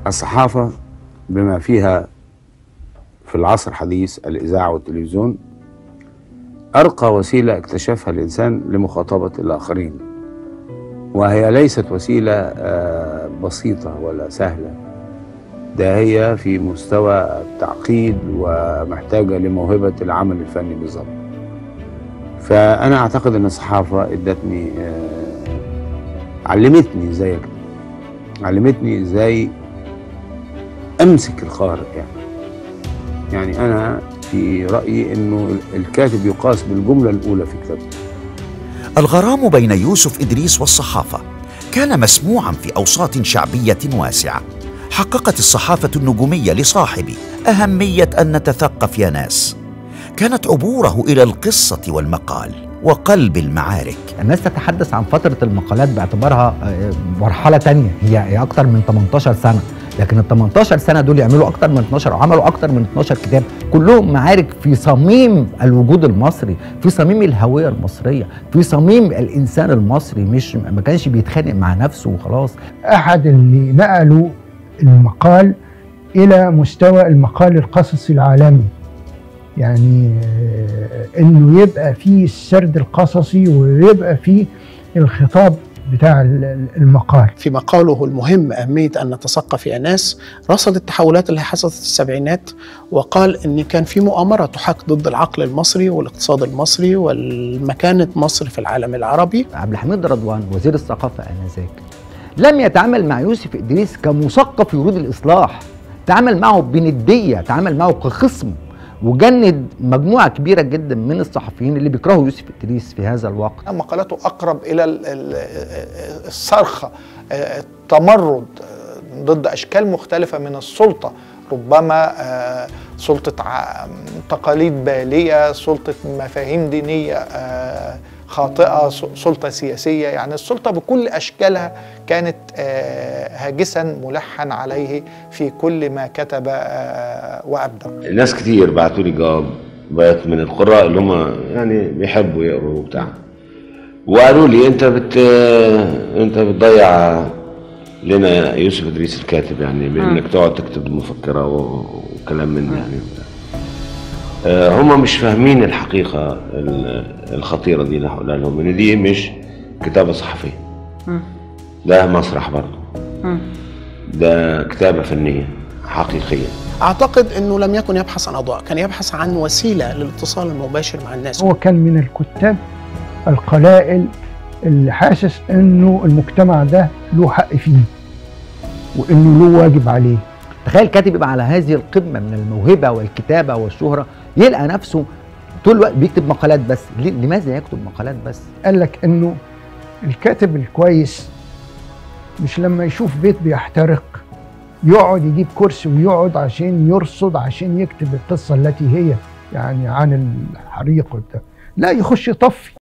الصحافة بما فيها في العصر الحديث الإذاعة والتلفزيون أرقى وسيلة اكتشفها الإنسان لمخاطبة الآخرين وهي ليست وسيلة آه، بسيطة ولا سهلة ده هي في مستوى التعقيد ومحتاجة لموهبة العمل الفني بالظبط فأنا أعتقد أن الصحافة ادتني آه، علمتني ازاي اكتب علمتني ازاي امسك الخارق يعني يعني انا في رايي انه الكاتب يقاس بالجمله الاولى في كتابته الغرام بين يوسف ادريس والصحافه كان مسموعا في اوساط شعبيه واسعه حققت الصحافه النجوميه لصاحبي اهميه ان نتثقف يا ناس كانت عبوره الى القصه والمقال وقلب المعارك الناس تتحدث عن فترة المقالات باعتبارها آه، مرحلة تانية هي هي أكتر من 18 سنة لكن ال 18 سنة دول يعملوا أكتر من 12 وعملوا أكتر من 12 كتاب كلهم معارك في صميم الوجود المصري في صميم الهوية المصرية في صميم الإنسان المصري مش ما كانش بيتخانق مع نفسه وخلاص احد اللي نقلوا المقال الى مستوى المقال القصصي العالمي يعني آه، انه يبقى فيه السرد القصصي ويبقى فيه الخطاب بتاع ال- ال- المقال في مقاله المهم أهمية أن نتثقف يا ناس رصد التحولات اللي حصلت في السبعينات وقال أن كان في مؤامرة تحاك ضد العقل المصري والاقتصاد المصري والمكانة مصر في العالم العربي عبد الحميد رضوان وزير الثقافة آنذاك لم يتعامل مع يوسف إدريس كمثقف يريد الإصلاح تعامل معه بندية تعامل معه كخصم وجند مجموعة كبيرة جدا من الصحفيين اللي بيكرهوا يوسف إدريس في هذا الوقت مقالاته اقرب الى ال- ال- الصرخه التمرد ضد اشكال مختلفه من السلطه ربما آه، سلطه ع- تقاليد باليه سلطه مفاهيم دينيه آه، خاطئه س- سلطه سياسيه يعني السلطه بكل اشكالها كانت آه، هاجسا ملحن عليه في كل ما كتب آه، وابدع ناس كتير بعتوا لي جوابات من القراء اللي هم يعني بيحبوا يقروا وبتاع وقالوا لي انت بت انت بتضيع لنا يوسف ادريس الكاتب يعني بانك تقعد تكتب مفكره و- وكلام من ده يعني وبتاع. آه، هم مش فاهمين الحقيقه ال- الخطيره دي اللي هقولها لهم ان دي مش كتابه صحفيه ده مسرح برضه ده كتابه فنيه حقيقيه أعتقد أنه لم يكن يبحث عن أضواء كان يبحث عن وسيلة للاتصال المباشر مع الناس هو كان من الكتاب القلائل اللي حاسس انه المجتمع ده له حق فيه وانه له واجب عليه تخيل كاتب يبقى على هذه القمة من الموهبة والكتابة والشهرة يلقى نفسه طول الوقت بيكتب مقالات بس ليه- لماذا يكتب مقالات بس قال لك انه الكاتب الكويس مش لما يشوف بيت بيحترق يقعد يجيب كرسي ويقعد عشان يرصد عشان يكتب القصة التي هي يعني عن الحريق وبتاع لا يخش يطفي